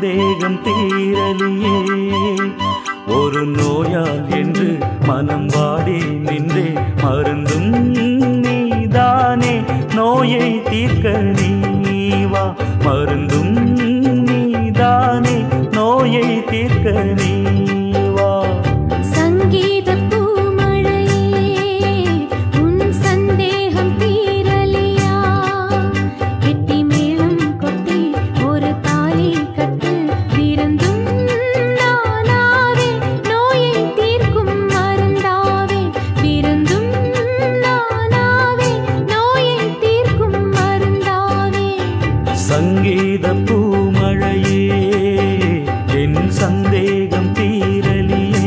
சந்தேகம் தீரலியே ஒரு நோயால் என்று மனம் வாடி நின்றே மருந்தும் நீதானே நோயை தீர்க்க நீவா மருந்தும் நீதானே நோயை தீர்க்க நீவா சங்கீத பூமழையே உன் சந்தேகம் தீரலியா கெட்டி மேளம் கொட்டி ஒரு தாலி கட்டு விருந்தும் நானாவே நோயை தீர்க்கும் மருந்தாவே விருந்தும் நானாவே நோயை தீர்க்கும் மருந்தாவே சங்கீத பூமழையே என் சந்தேகம் தீரலியே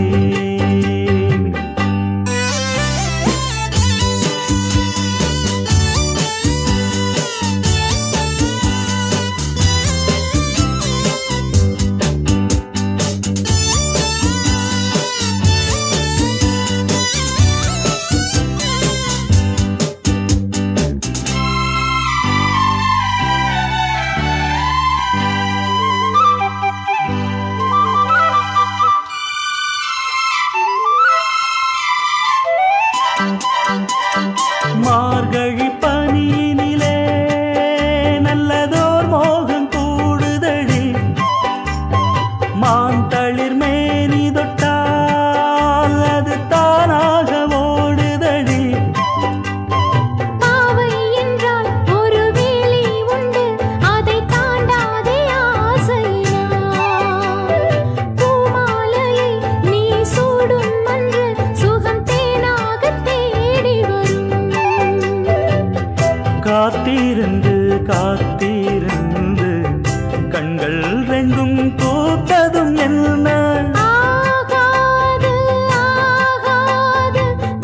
மார்கழி பனியினிலே நல்லதோர் மோகம் கூடுதடி மான் தளிர் மேனி தொட்டால் அது தானாக ஓடுதடி பாவை என்றால் ஒரு வேலி உண்டு அதை தாண்டாதே ஆசையா பூமாலையை நீ சூடும் அன்று சுகம் தேனாக தேடி வரும் காத்திருந்து காத்திருந்து கண்கள் ரெண்டும் பூத்ததும் என்ன ஆகாது ஆகாது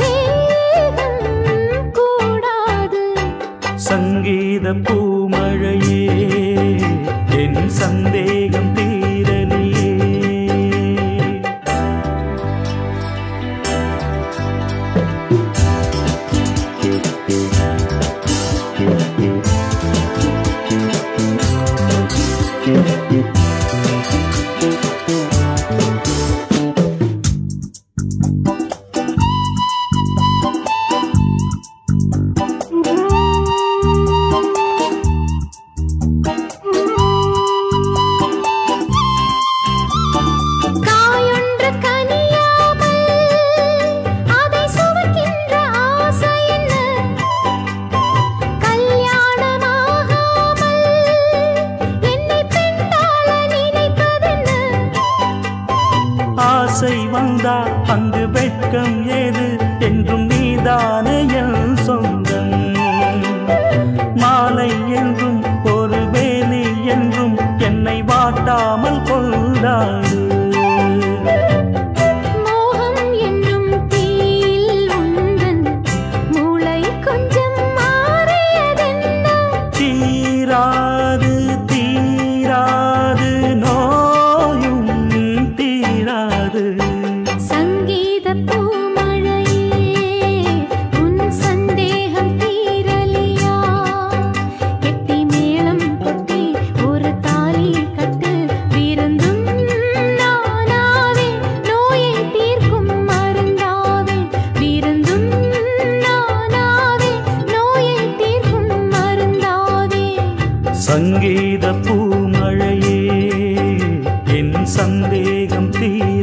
வேகம் கூடாது சங்கீத பூமழையே என் சந்தேகம் தீரலியே காயொன்று கனியாமல் அதை சுவைக்கின்ற ஆசை என்ன கல்யாணமாகாமல் என்னை பெண்ணால நினைப்பதென்ன ஆசை வந்தா அங்கு வெட்கம் ஏது என்றும் நீதானே என் சொந்தம் மாலை என்றும் ஒரு வேலி என்றும் என்னை வாட்டாமல் கொண்டாடு மோகம் என்னும் தீயில் உந்தன் மூளை கொஞ்சம் மாறியதென்ன தீராது தீராது நோயும் தீராது சங்கீத பூமழையே உன் சந்தேகம் தீரலியா கெட்டி மேளம் கொட்டி ஒரு தாலி கட்டு விருந்தும் நானாவே நோயை தீர்க்கும் மருந்தாவே விருந்தும் நானாவே நோயை தீர்க்கும் மருந்தாவே சங்கீத பூமழையே என் சந்தேகம் தீ